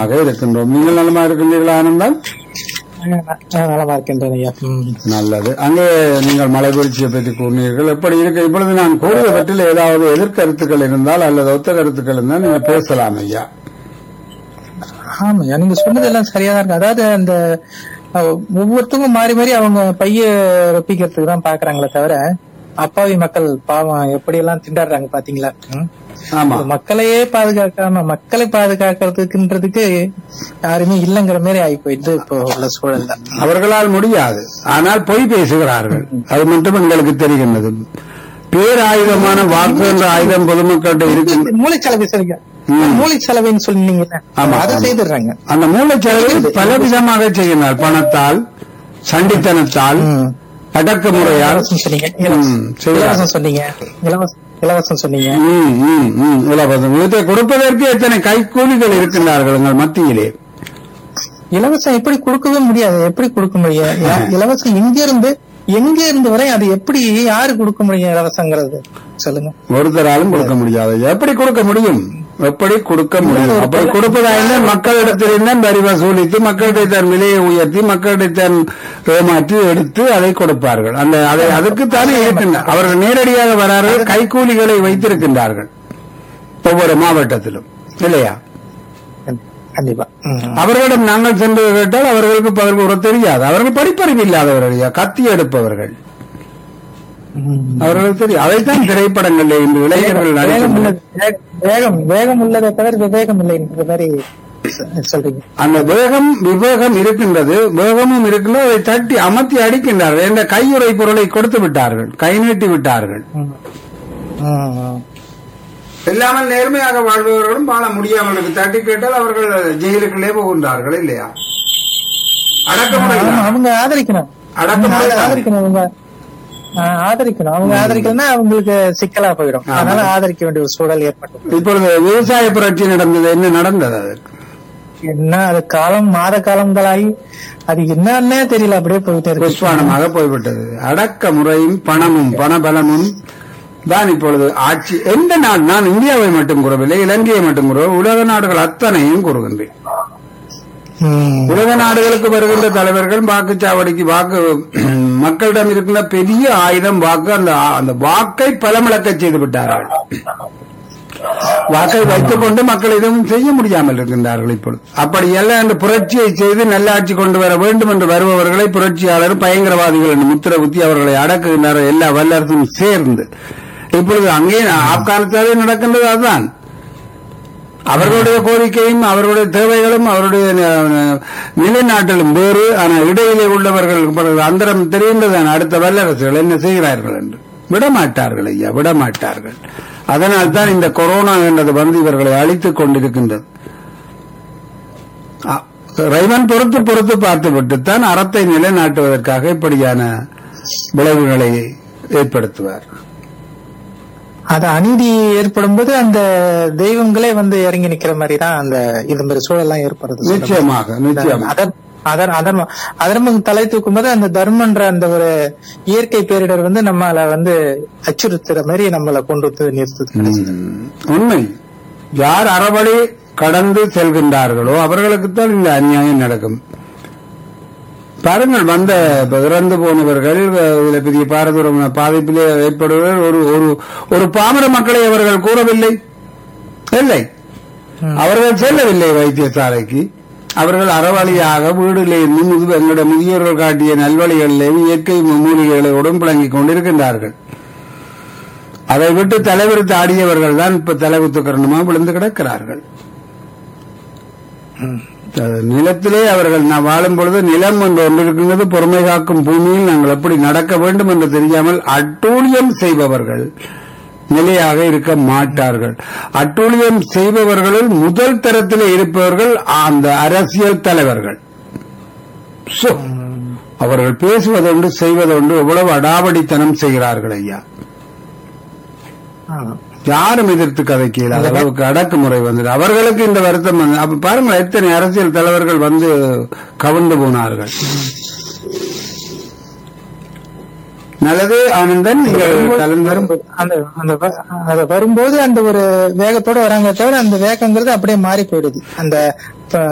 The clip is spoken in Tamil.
நலமாக இருக்கின்றோம் நீங்கள் நலமா இருக்கின்றீர்களா ஆனந்தன் நான் நலமா இருக்கின்றேன் ஐயா ம். நல்லது அங்கே நீங்கள் மலை வீழ்ச்சியை பற்றி கூறினீர்கள் எப்படி இருக்கு இப்பொழுது நான் கூறுவதற்கில் ஏதாவது எதிர்கருத்துக்கள் இருந்தால் அல்லது ஒத்த கருத்துக்கள் இருந்தால் நீங்க பேசலாம் ஐயா ஆமாய்யா நீங்க சொன்னது எல்லாம் சரியா தான் இருக்கு அதாவது அந்த அஹ், ஒவ்வொருத்தவங்க மாறி மாறி அவங்க பைய ரொப்பிக்கிறதுக்கு தான் பாக்குறாங்களே தவிர அப்பாவி மக்கள் பாவம் எப்படி எல்லாம் திண்டாடுறாங்க பாத்தீங்களா ம்? ஆமா இந்த மக்களையே பாதுகாக்காம மக்களை பாதுகாக்கிறதுக்குன்றதுக்கு யாருமே இல்லங்கிற மாதிரி ஆகி போயிட்டு இப்போ உள்ள சூழல்ல அவர்களால் முடியாது ஆனால் பொய் பேசுகிறார்கள் அது மட்டும் எங்களுக்கு தெரிகின்றது பேராயுதமான வாக்கு என்ற ஆயுதம் பொதுமக்கள்கிட்ட இருக்கு மூளைச்சலவை சரிங்க ம். மூளைச்சலவைன்னு சொன்னீங்கல்ல ஆமா, அதை ஆமா. செய்துடுறாங்க அந்த மூளைச்சலவை பல விதமாக செய்கிறார் பணத்தால் சண்டித்தனத்தால் ம். அடக்குமுறையால் இலவசம் சொன்னீங்க ம், இலவசம் செய்கிறார். இலவசம் சொன்னீங்க இலவசம் இலவசம் சொன்னீங்க ம், ம், ம், இலவசம் இதை கொடுப்பதற்கு எத்தனை கைக்கூலிகள் இருக்கின்றார்கள் எங்கள் மத்தியிலே இலவசம் எப்படி கொடுக்கவே முடியாது எப்படி கொடுக்க முடியும் யா- இலவசம் எங்க இருந்து எங்க இருந்து வரை அது எப்படி யாரு கொடுக்க முடியும் இலவசங்கிறது சொல்லுங்க ஒருத்தராலும் கொடுக்க முடியாது எப்படி கொடுக்க முடியும் எப்படி கொடுக்க முடியும் அப்படி கொடுப்பதாயிருந்தால் மக்களிடத்திலிருந்தான் வரி வசூலித்து மக்களுடைய தன் விலையை உயர்த்தி மக்களுடைய தன் ஏமாற்றி எடுத்து அதை கொடுப்பார்கள் அந்த அதை அதுக்குத்தானே இருக்கின்றன அவர்கள் நேரடியாக வரார்கள் கைக்கூலிகளை வைத்திருக்கின்றார்கள் ஒவ்வொரு மாவட்டத்திலும் இல்லையா கண்டிப்பா ம். அவர்களிடம் நாங்கள் சென்று கேட்டால் அவர்களுக்கு பதில் கூற தெரியாது அவர்கள் படிப்பறிவு இல்லாதவர்கள் ஐயா. கத்தி எடுப்பவர்கள் ம். அவர்களுக்கு தெரியும் அதைத்தான் திரைப்படங்களில் இன்று இளைஞர்கள் வேகம் நடிக்கின்றனர் உள்ளது வே- வேகம் வேகம் உள்ளதை தவிர விவேகம் இல்லைன்ற மாதிரி சொ- சொல்றீங்க அந்த வேகம் விவேகம் இருக்கின்றது வேகமும் இருக்கின்றது அதை தட்டி அமர்த்தி அடிக்கின்றார்கள் என்ற கையுறை பொருளை கொடுத்து விட்டார்கள் கை நீட்டி விட்டார்கள் ம். ம், ம். இல்லாமல் நேர்மையாக வாழ்பவர்களும் வாழ முடியாமலுக்கு தட்டி கேட்டால் அவர்கள் ஜெயிலுக்குள்ளே போகின்றார்கள் இல்லையா அடக்குமுறை ஆமா, அவங்க ஆதரிக்கணும் அடக்குமுறை ஆத- ஆதரிக்கணும் அவங்க ஆ, ஆதரிக்கணும் அவங்க ஆதரிக்கலன்னா அவங்களுக்கு சிக்கலா போயிடும் ஆமா. அதனால ஆதரிக்க வேண்டிய ஒரு சூழல் ஏற்படும் இப்பொழுது விவசாய புரட்சி நடந்தது என்ன நடந்தது அதற்கு என்ன அது காலம் மாத காலங்களாகி அது என்னன்னே தெரியல அப்படியே போயிட்டே இருக்கு புஷ்பானமாக போய்விட்டது அடக்க முறையும் பணமும் பணபலமும் தான் இப்பொழுது ஆட்சி எந்த நாடு நான் இந்தியாவை மட்டும் கூறவில்லை இலங்கையை மட்டும் கூற உலக நாடுகள் அத்தனையும் கூறுகின்றேன் ம். உலக நாடுகளுக்கு வருகின்ற தலைவர்கள் வாக்குச்சாவடிக்கு வாக்கு மக்களிடம் இருக்கின்ற பெரிய ஆயுதம் வாக்கு அந்த அந்த வாக்கை பலமிழக்க செய்து விட்டார்கள் வாக்கை வைத்துக் கொண்டு மக்கள் எதுவும் செய்ய முடியாமல் இருக்கின்றார்கள் இப்பொழுது அப்படி எல்லாம் என்று புரட்சியை செய்து நல்லாட்சி கொண்டு வர வேண்டும் என்று வருபவர்களை புரட்சியாளர் பயங்கரவாதிகள் என்று முத்திர குத்தி அவர்களை அடக்குகின்றார்கள் எல்லா வல்லரசும் சேர்ந்து இப்பொழுது அங்கே ஆப்கானிஸ்தானில் நடக்கின்றது அதுதான் அவர்களுடைய கோரிக்கையும் அவர்களுடைய தேவைகளும் அவருடைய அஹ், நிலைநாட்டலும் வேறு ஆனால் இடையிலே உள்ளவர்கள் பிறகு அந்தரம் தெரிகின்றதான் அடுத்த வல்லரசுகள் என்ன செய்கிறார்கள் என்று விடமாட்டார்கள் ஐயா விடமாட்டார்கள் அதனால் தான் இந்த கொரோனா என்றது வந்து இவர்களை அழித்துக் கொண்டிருக்கின்றது அ, இறைவன் பொறுத்து பொறுத்து பார்த்துவிட்டுத்தான் அறத்தை நிலைநாட்டுவதற்காக இப்படியான விளைவுகளை ஏற்படுத்துவார் அது அநீதி ஏற்படும் போது அந்த தெய்வங்களே வந்து இறங்கி நிக்கிற மாதிரி தான் அந்த இது மாதிரி சூழல்லாம் ஏற்படுது நிச்சயமாக நிச்சயமாக அதர்- அதர்- அதர்மம் அதர்மம் தலை தூக்கும் போது அந்த தர்மன்ற அந்த ஒரு இயற்கை பேரிடர் வந்து நம்மள வந்து அச்சுறுத்துற மாதிரி நம்மள கொண்டு வந்து நிறுத்துது ம், உண்மை யார் அறவழி கடந்து செல்கின்றார்களோ அவர்களுக்குத்தான் இந்த அநியாயம் நடக்கும் பாருங்கள் வந்த இப்ப இறந்து போனவர்கள் அஹ், இதுல பெரிய பாரதூரம் பாதிப்பிலே ஏற்படுவர்கள் ஒரு ஒரு ஒரு பாமர மக்களை அவர்கள் கூறவில்லை இல்லை அவர்கள் செல்லவில்லை வைத்தியசாலைக்கு அவர்கள் அறவழியாக வீடுகளில் இருந்து முது எங்களுடைய முதியோர்கள் காட்டிய நல்வழிகளிலே இயற்கை மூலிகைகளை உடம்பிழங்கிக் கொண்டிருக்கின்றார்கள் அதை விட்டு தலைவிரித்து ஆடியவர்கள் தான் இப்ப தலைவித்து கரணமா விழுந்து கிடக்கிறார்கள் அது நிலத்திலே அவர்கள் நான் வாழும் பொழுது நிலம் என்று ஒன்று இருக்கின்றது பொறுமை காக்கும் பூமியில் நாங்கள் எப்படி நடக்க வேண்டும் என்று தெரியாமல் அட்டூழியம் செய்பவர்கள் நிலையாக இருக்க மாட்டார்கள் அட்டூழியம் செய்பவர்களில் முதல் தரத்திலே இருப்பவர்கள் அந்த அரசியல் தலைவர்கள் சோ, அவர்கள் பேசுவதொன்று செய்வதொன்று எவ்வளவு அடாவடித்தனம் செய்கிறார்கள் ஐயா ஆமா. யாரும் எதிர்த்து கதைக்க இயலாத அளவுக்கு அடக்குமுறை வந்தது அவர்களுக்கு இந்த வருத்தம் வந்து அப்ப பாருங்கள் எத்தனை அரசியல் தலைவர்கள் வந்து கவர்ந்து போனார்கள் நல்லது ஆனந்தன் நீங்கள் கலந்தரும் அந்த அந்த வ- அது வரும்போது அந்த ஒரு வேகத்தோட வராங்க தவிர அந்த வேகங்கிறது அப்படியே மாறி போயிடுது அந்த இப்ப